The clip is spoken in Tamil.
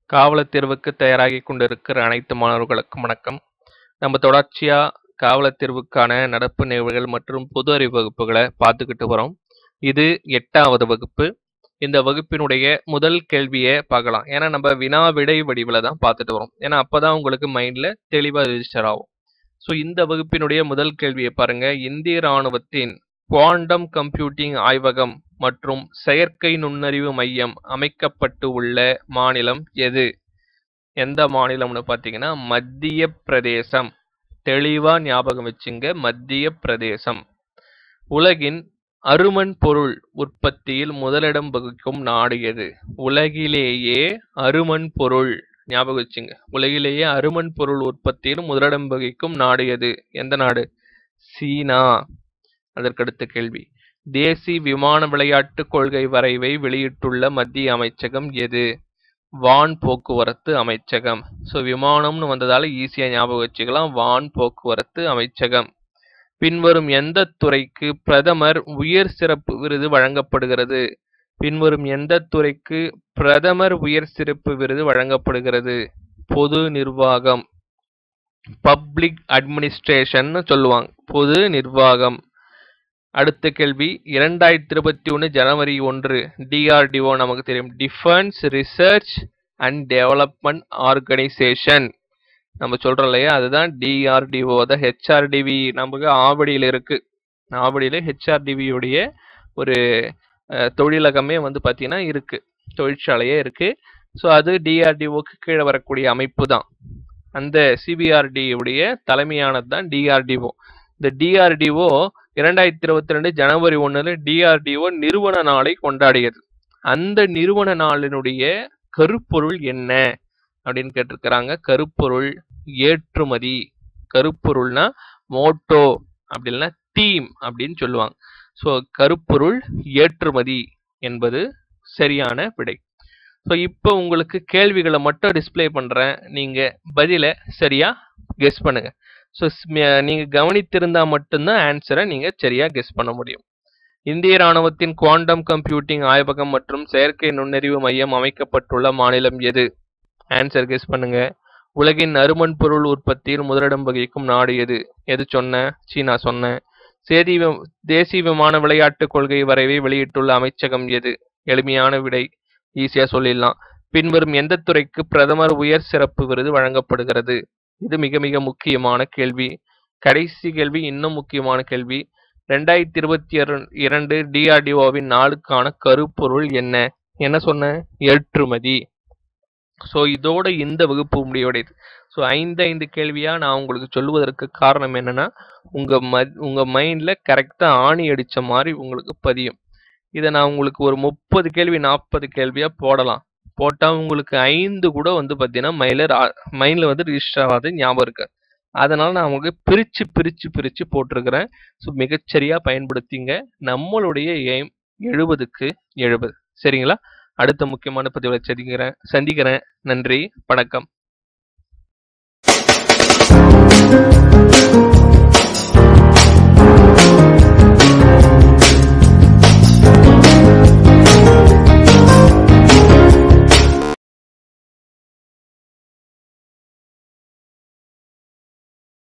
காவலர் தேர்வுக்கு தயாராகி கொண்டிருக்கிற அனைத்து மாணவர்களுக்கும் வணக்கம் நம்ம தொடர்ச்சியா காவலர் தேர்வுக்கான நடப்பு நிகழ்வுகள் மற்றும் பொது அறிவு வகுப்புகளை பார்த்துக்கிட்டு வரோம் இது எட்டாவது வகுப்பு இந்த வகுப்பினுடைய முதல் கேள்வியை பார்க்கலாம் ஏன்னா நம்ம வினா விடை வடிவில் தான் பார்த்துட்டு வரோம் ஏன்னா அப்பதான் உங்களுக்கு மைண்ட்ல தெளிவா ரெஜிஸ்டர் ஆகும் ஸோ இந்த வகுப்பினுடைய முதல் கேள்வியை பாருங்க இந்திய ராணுவத்தின் குவாண்டம் கம்ப்யூட்டிங் ஆய்வகம் மற்றும் செயற்கை நுண்ணறிவு மையம் அமைக்கப்பட்டு உள்ள மாநிலம் எது எந்த மாநிலம்னு பார்த்தீங்கன்னா மத்திய பிரதேசம் தெளிவா ஞாபகம் வச்சுங்க மத்திய பிரதேசம் உலகின் அருமண் பொருள் உற்பத்தியில் முதலிடம் வகிக்கும் நாடு எது உலகிலேயே அருமண் பொருள் ஞாபகம் வச்சுங்க உலகிலேயே அருமண் பொருள் உற்பத்தியில் முதலிடம் வகிக்கும் நாடு எது எந்த நாடு சீனா அதற்கடுத்த கேள்வி தேசிய விமான விளையாட்டு கொள்கை வரைவை வெளியிட்டுள்ள மத்திய அமைச்சகம் எது வான் போக்குவரத்து அமைச்சகம் ஸோ விமானம்னு வந்ததால ஈஸியாக ஞாபகம் வச்சுக்கலாம் வான் போக்குவரத்து அமைச்சகம் பின்வரும் எந்த துறைக்கு பிரதமர் உயர் சிறப்பு விருது வழங்கப்படுகிறது பின்வரும் எந்த துறைக்கு பிரதமர் உயர் சிறப்பு விருது வழங்கப்படுகிறது பொது நிர்வாகம் பப்ளிக் அட்மினிஸ்ட்ரேஷன் சொல்லுவாங்க பொது நிர்வாகம் அடுத்த கேள்வி இரண்டாயிரத்தி இருபத்தி ஒன்று ஜனவரி ஒன்று டிஆர்டிஓ நமக்கு தெரியும் defence research and development organisation நம்ம சொல்றோம் இல்லையா அதுதான் டிஆர்டிஓ தான் ஹெச்ஆர்டிவி நமக்கு ஆவடியில் இருக்கு ஆவடியில் ஹெச்ஆர்டிவியுடைய ஒரு அஹ், தொழிலகமே வந்து பார்த்தீங்கன்னா இருக்கு தொழிற்சாலையே இருக்கு ஸோ அது டிஆர்டிஓக்கு கீழே வரக்கூடிய அமைப்பு தான் அந்த சிபிஆர்டி உடைய தலைமையானது தான் டிஆர்டிஓ இந்த டிஆர்டிஓ இரண்டாயிரத்தி இருபத்தி ரெண்டு ஜனவரி ஒண்ணுல டிஆர்டிஓ நிறுவன நாளை கொண்டாடியது அந்த நிறுவன நாளினுடைய கருப்பொருள் என்ன அப்படின்னு கேட்டிருக்கிறாங்க கருப்பொருள் ஏற்றுமதி கருப்பொருள்னா மோட்டோ அப்படின்னா தீம் அப்படின்னு சொல்லுவாங்க ஸோ கருப்பொருள் ஏற்றுமதி என்பது சரியான விடை ஸோ இப்போ உங்களுக்கு கேள்விகளை மட்டும் டிஸ்ப்ளே பண்றேன் நீங்க பதிலை சரியா கெஸ் பண்ணுங்க ஸோ நீங்க கவனித்திருந்தா மட்டும்தான் ஆன்சரை நீங்க சரியா கெஸ் பண்ண முடியும் இந்திய ராணுவத்தின் குவாண்டம் கம்ப்யூட்டிங் ஆய்வகம் மற்றும் செயற்கை நுண்ணறிவு மையம் அமைக்கப்பட்டுள்ள மாநிலம் எது ஆன்சர் கெஸ் பண்ணுங்க உலகின் நறுமண் பொருள் உற்பத்தியில் முதலிடம் வகிக்கும் நாடு எது எது சொன்ன சீனா சொன்னேன் சேதி வி- தேசிய விமான விளையாட்டு கொள்கை வரைவை வெளியிட்டுள்ள அமைச்சகம் எது எளிமையான விடை ஈஸியா சொல்லிடலாம் பின்வரும் எந்த துறைக்கு பிரதமர் உயர் சிறப்பு விருது வழங்கப்படுகிறது இது மிக மிக முக்கியமான கேள்வி கடைசி கேள்வி இன்னும் முக்கியமான கேள்வி ரெண்டாயிரத்தி இருபத்தி இரண்டு டிஆர்டிஓவின் நாளுக்கான கருப்பொருள் என்ன என்ன சொன்ன ஏற்றுமதி ஸோ இதோட இந்த வகுப்பு முடிவடையுது ஸோ ஐந்து ஐந்து கேள்வியா நான் உங்களுக்கு சொல்லுவதற்கு காரணம் என்னன்னா உங்க ம உங்க மைண்ட்ல கரெக்டா ஆணி அடிச்ச மாதிரி உங்களுக்கு பதியும் இதை நான் உங்களுக்கு ஒரு முப்பது கேள்வி நாற்பது கேள்வியா போடலாம் போட்டா உங்களுக்கு ஐந்து கூட வந்து பார்த்தீங்கன்னா மைல மைண்ட்ல வந்து ரிஜிஸ்டர் ஆகாது ஞாபகம் இருக்கு அதனால நான் உங்களுக்கு பிரிச்சு பிரிச்சு பிரிச்சு போட்டிருக்கிறேன் ஸோ மிகச்சரியா பயன்படுத்திங்க நம்மளுடைய எய்ம் எழுபதுக்கு எழுபது சரிங்களா அடுத்த முக்கியமான பதிவுல சந்திக்கிறேன் சந்திக்கிறேன் நன்றி வணக்கம்